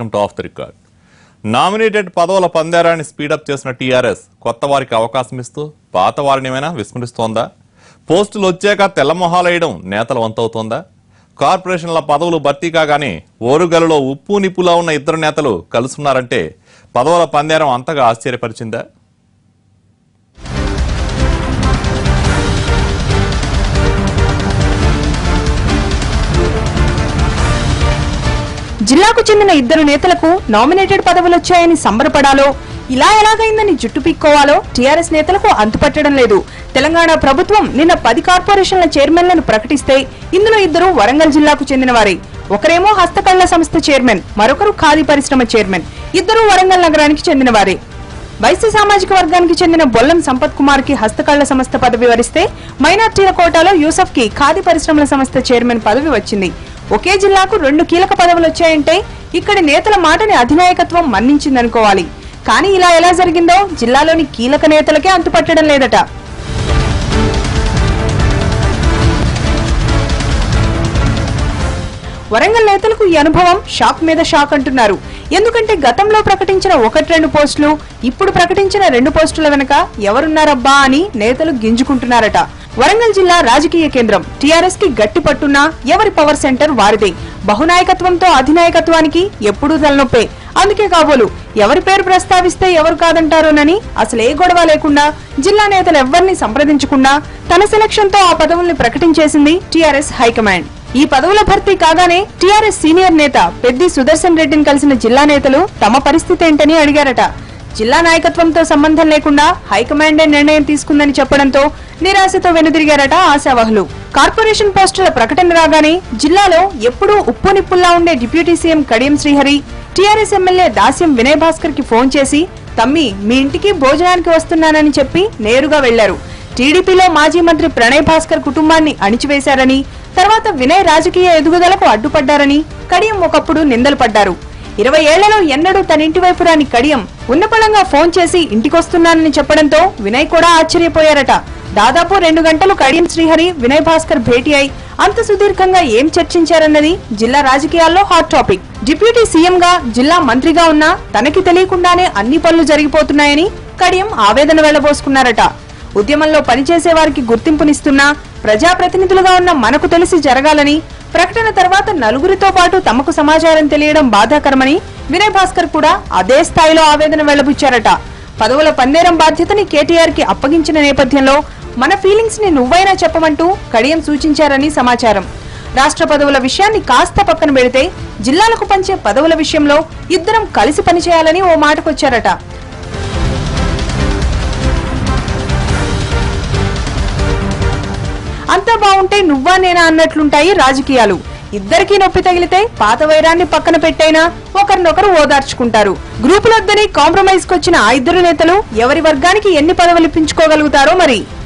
of the record nominated పదవుల పందేరాన్ని speedup చేసిన TRS కొత్త వారికి అవకాశం ఇస్తూ పాత వారిని ఏమైనా విస్మరిస్తోందా పోస్టులు వచ్చాక తెల్లమొహాలేయడం నేతల వంతవుతోందా కార్పొరేషన్ల పదవులు భర్తీ కాగానే ఓరుగలలో ఉప్పు నిప్పులా ఉన్న ఇద్దరు నేతలు కలుసున్నారంటే పదవుల పందేరం అంతగా ఆశ్చర్యపరిచిందా జిల్లాకు చెందిన ఇద్దరు నేతలకు నామినేటెడ్ పదవులొచ్చాయని సంబరపడాలో ఇలా ఎలాగైందని జుట్టు పీక్కోవాలో టీఆర్ఎస్ నేతలకు అంతుపట్టడం లేదు తెలంగాణ ప్రభుత్వం నిన్న పది కార్పొరేషన్ల చైర్మన్లను ప్రకటిస్తే ఇందులో ఇద్దరు వరంగల్ జిల్లాకు చెందినవారే ఒకరేమో హస్తకళ్ల సంస్థ చైర్మన్ మరొకరు ఖాదీ పరిశ్రమ చైర్మన్ ఇద్దరు వరంగల్ నగరానికి చెందినవారే వైశ్య సామాజిక వర్గానికి చెందిన బొల్లం సంపత్ కుమార్ కి హస్తకళ్ల సంస్థ పదవి వరిస్తే మైనార్టీల కోటాలో యూసఫ్ కి ఖాదీ పరిశ్రమల సంస్థ చైర్మన్ పదవి వచ్చింది ఒకే జిల్లాకు రెండు కీలక పదవులు వచ్చాయంటే ఇక్కడి నేతల మాటని అధినాయకత్వం మన్నించిందనుకోవాలి కానీ ఇలా ఎలా జరిగిందో జిల్లాలోని కీలక నేతలకే అంతుపట్టడం లేదట వరంగల్ నేతలకు ఈ అనుభవం షాక్ మీద షాక్ అంటున్నారు ఎందుకంటే గతంలో ప్రకటించిన ఒకటి రెండు పోస్టులు ఇప్పుడు ప్రకటించిన రెండు పోస్టుల వెనుక ఎవరున్నారబ్బా అని నేతలు గింజుకుంటున్నారట వరంగల్ జిల్లా రాజకీయ కేంద్రం టీఆర్ఎస్ కి గట్టి పట్టున్నా ఎవరి పవర్ సెంటర్ వారిదే బహునాయకత్వంతో అధినాయకత్వానికి ఎప్పుడూ తలనొప్పే అందుకే కాబోలు ఎవరి పేరు ప్రస్తావిస్తే ఎవరు కాదంటారోనని అసలు ఏ గొడవ లేకుండా జిల్లా నేతలు ఎవ్వరిని సంప్రదించకుండా తన సెలక్షన్ తో ఆ పదవుల్ని ప్రకటించేసింది టీఆర్ఎస్ హైకమాండ్ ఈ పదవుల భర్తీ కాగానే టీఆర్ఎస్ సీనియర్ నేత పెద్ది సుదర్శన్ రెడ్డిని కలిసిన జిల్లా నేతలు తమ పరిస్థితి ఏంటని అడిగారట జిల్లా నాయకత్వంతో సంబంధం లేకుండా హైకమాండే నిర్ణయం తీసుకుందని చెప్పడంతో నిరాశతో వెనుదిరిగారట ఆశావహులు కార్పొరేషన్ పోస్టుల ప్రకటన రాగానే జిల్లాలో ఎప్పుడూ ఉప్పు నిప్పుల్లా ఉండే deputy CM Kadiyam Srihari TRS MLA Dasyam Vinay Bhaskar కి ఫోన్ చేసి తమ్మి మీ ఇంటికి భోజనానికి వస్తున్నానని చెప్పి నేరుగా వెళ్లారు టీడీపీలో మాజీ మంత్రి ప్రణయ్ భాస్కర్ కుటుంబాన్ని అణిచివేశారని తర్వాత వినయ్ రాజకీయ ఎదుగుదలకు అడ్డుపడ్డారని కడియం ఒకప్పుడు నిందలు పడ్డారు ఇరవై ఏళ్లలో ఎన్నడూ తన ఇంటి వైపు రాని కడియం ఉన్నపళంగా ఫోన్ చేసి ఇంటికొస్తున్నానని చెప్పడంతో వినయ్ కూడా ఆశ్చర్యపోయారట దాదాపు రెండు గంటలు కడియం శ్రీహరి వినయ్ భాస్కర్ భేటీ అయి అంత సుదీర్ఘంగా ఏం చర్చించారన్నది జిల్లా రాజకీయాల్లో హాట్ టాపిక్ డిప్యూటీ సీఎం గా జిల్లా మంత్రిగా ఉన్నా తనకి తెలియకుండానే అన్ని పనులు జరిగిపోతున్నాయని కడియం ఆవేదన వెళ్లబోసుకున్నారట ఉద్యమంలో పనిచేసే వారికి గుర్తింపునిస్తున్నా ప్రజాప్రతినిధులుగా ఉన్న మనకు తెలిసి జరగాలని ప్రకటన తర్వాత నలుగురితో పాటు తమకు సమాచారం తెలియడం బాధాకరమని వినయ్ భాస్కర్ కూడా అదే స్థాయిలో ఆవేదన వెళ్లబుచ్చారట పదవుల పందేరం బాధ్యతని కేటీఆర్ కి అప్పగించిన నేపథ్యంలో మన ఫీలింగ్స్ ని నువ్వైనా చెప్పమంటూ కడియం సూచించారని సమాచారం రాష్ట్ర పదవుల విషయాన్ని కాస్త పక్కన పెడితే జిల్లాలకు పంచే పదవుల విషయంలో ఇద్దరం కలిసి పనిచేయాలని ఓ మాటకొచ్చారట అంతా బాగుంటే నువ్వా నేనా అన్నట్లుంటాయి రాజకీయాలు ఇద్దరికీ నొప్పి తగిలితే పాత వైరాన్ని పక్కన పెట్టైనా ఒకరినొకరు ఓదార్చుకుంటారు గ్రూపులొద్దని కాంప్రమైజ్ కొచ్చిన ఆ ఇద్దరు నేతలు ఎవరి వర్గానికి ఎన్ని పదవులు ఇప్పించుకోగలుగుతారో మరి